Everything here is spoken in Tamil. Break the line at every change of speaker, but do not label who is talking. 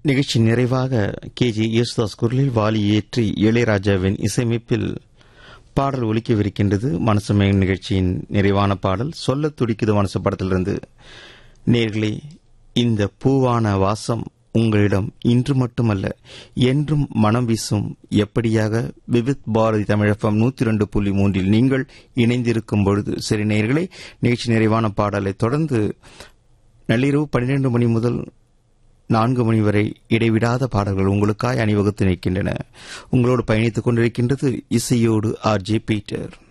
நிகழ்ச்சி நிறைவாக கே ஜி யேசுதாஸ் குரலில் வாலி ஏற்றி இளையராஜாவின் இசையமைப்பில் பாடல் ஒலிக்கவிருக்கின்றது மனசமயம் நிகழ்ச்சியின் நிறைவான பாடல் சொல்ல துடிக்குது மனசு படத்திலிருந்து நேர்களே இந்த பூவான வாசம் உங்களிடம் இன்று மட்டுமல்ல என்றும் மனம் வீசும் எப்படியாக விவித் பாரதி தமிழகம் நூத்தி ரெண்டு புள்ளி மூன்றில் நீங்கள் இணைந்திருக்கும் பொழுது சரி நேர்களே நிகழ்ச்சி நிறைவான பாடலை தொடர்ந்து நள்ளிரவு பன்னிரண்டு மணி முதல் நான்கு மணி வரை இடைவிடாத பாடல்கள் உங்களுக்காய் அணிவகுத்து நிற்கின்றன உங்களோடு பயணித்துக் கொண்டிருக்கின்றது இசையோடு ஆர் ஜே பீட்டர்